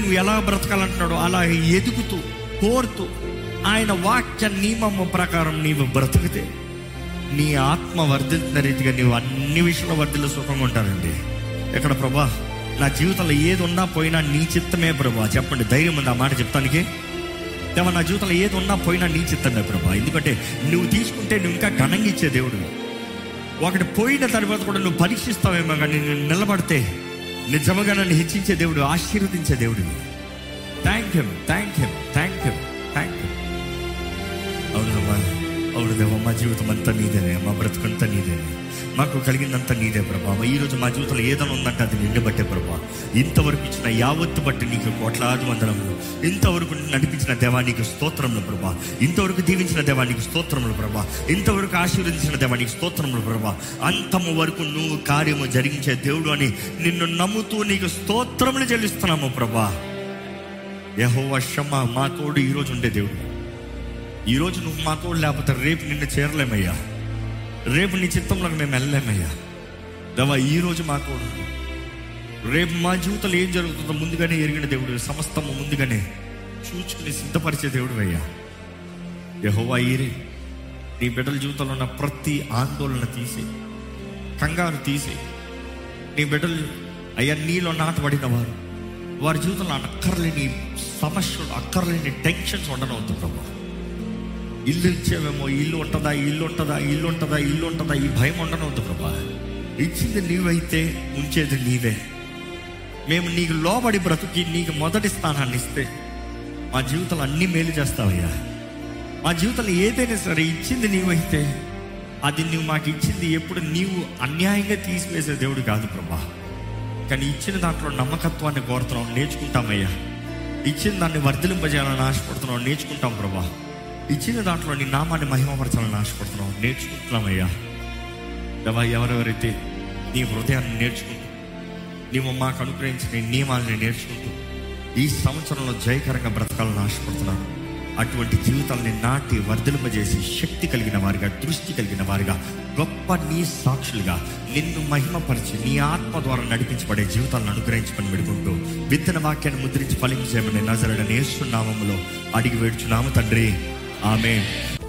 నువ్వు ఎలా బ్రతకాలంటున్నాడో అలా ఎదుగుతూ కోరుతూ ఆయన వాక్య నియమము ప్రకారం నీవు బ్రతికితే నీ ఆత్మ వర్ధిల్తున్న రీతిగా నీవు అన్ని విషయంలో వర్ధిల్లు సుఖంగా ఉంటారండి ఎక్కడ ప్రభా నా జీవితంలో ఏది ఉన్నా పోయినా నీ చిత్తమే ప్రభా చెప్పండి ధైర్యం ఉంది ఆ మాట చెప్తానికి దేవా నా జీవితంలో ఏది ఉన్నా పోయినా నీ చిత్తమే ప్రభా ఎందుకంటే నువ్వు తీసుకుంటే నువ్వు ఇంకా ఘనంగా ఇచ్చే దేవుడు ఒకటి పోయిన తర్వాత కూడా నువ్వు పరీక్షిస్తావేమో కానీ నేను నిలబడితే నిజముగా నన్ను హెచ్చించే దేవుడు ఆశీర్వదించే దేవుడు thank you thank you thank you thank you అవునమ్మా అవును దేవా మా జీవితం అంతా నీదేనే మా బ్రతుకంతా నీదేనే మాకు కలిగిందంతా నీదే ప్రభా ఈ రోజు మా జీవితంలో ఏదైనా ఉందంటే అది నిన్ను బట్టే ప్రభా ఇంతవరకు ఇచ్చిన యావత్తు బట్టి నీకు కోట్లాది వందనములు ఇంతవరకు నడిపించిన దేవా నీకు స్తోత్రములు ప్రభా ఇంతవరకు దీవించిన దేవా నీకు స్తోత్రములు ప్రభా ఇంతవరకు ఆశీర్వదించిన దేవా నీకు స్తోత్రములు ప్రభా అంతము వరకు నువ్వు కార్యము జరిగించే దేవుడు అని నిన్ను నమ్ముతూ నీకు స్తోత్రములు చెల్లిస్తున్నాము ప్రభా యహోవ షమ్మ మా తోడు ఈరోజు ఉండే దేవుడు ఈరోజు నువ్వు మా తోడు లేకపోతే రేపు నిన్ను చేరలేమయ్యా రేపు నీ చిత్తంలోకి మేము వెళ్ళలేమయ్యా దేవా ఈరోజు మా తోడు ఉండు. రేపు మా జీవితంలో ఏం జరుగుతుందో ముందుగానే ఎరిగిన దేవుడు సమస్తము ముందుగానే చూచుకుని సిద్ధపరిచే దేవుడు అయ్యా యహోవా ఈరే నీ బిడ్డల జీవితంలో ఉన్న ప్రతి ఆందోళన తీసి కంగారు తీసి నీ బిడ్డలు అయ్యా నీలో నాటబడిన వారు వారి జీవితంలో అక్కర్లేని సమస్యలు అక్కర్లేని టెన్షన్స్ ఉండనవద్దు ప్రభా ఇల్లు ఇచ్చేవేమో ఇల్లు ఉంటుందా ఇల్లు ఉంటుందా ఇల్లు ఉంటుందా ఇల్లు ఉంటుందా ఈ భయం ఉండనవద్దు ప్రభా ఇచ్చింది నీవైతే ఉంచేది నీవే మేము నీకు లోబడి బ్రతుకి నీకు మొదటి స్థానాన్ని ఇస్తే మా జీవితంలో అన్ని మేలు చేస్తావయ్యా మా జీవితంలో ఏదైనా సరే ఇచ్చింది నీవైతే అది నువ్వు మాకు ఇచ్చింది ఎప్పుడు నీవు అన్యాయంగా తీసివేసే దేవుడు కాదు ప్రభా కానీ ఇచ్చిన దాంట్లో నమ్మకత్వాన్ని కోరుతున్నాం నేర్చుకుంటామయ్యా ఇచ్చిన దాన్ని వర్ధలింపజేయాలని ఆశపడుతున్నాం నేర్చుకుంటాం ప్రభా ఇచ్చిన దాంట్లో నీ నామాన్ని మహిమపరచాలని ఆశపడుతున్నాం నేర్చుకుంటున్నామయ్యా దేవా ఎవరెవరైతే నీ హృదయాన్ని నేర్చుకుంటూ నీవు మాకు అనుగ్రహించిన నీ నియమాలని నేర్చుకుంటూ ఈ సంవత్సరంలో జయకరంగా బ్రతకాలని ఆశపడుతున్నాను అటువంటి జీవితాలని నాటి వర్ధలింపజేసి శక్తి కలిగిన వారిగా దృష్టి కలిగిన వారిగా గొప్ప నీ సాక్షులుగా నిన్ను మహిమపరిచి నీ ఆత్మ ద్వారా నడిపించబడే జీవితాలను అనుగ్రహించమని పెడుకుంటూ విత్తన వాక్యాన్ని ముద్రించి ఫలించేయమని నజరడని నామములో అడిగి వేడుచున్నాము తండ్రి ఆమె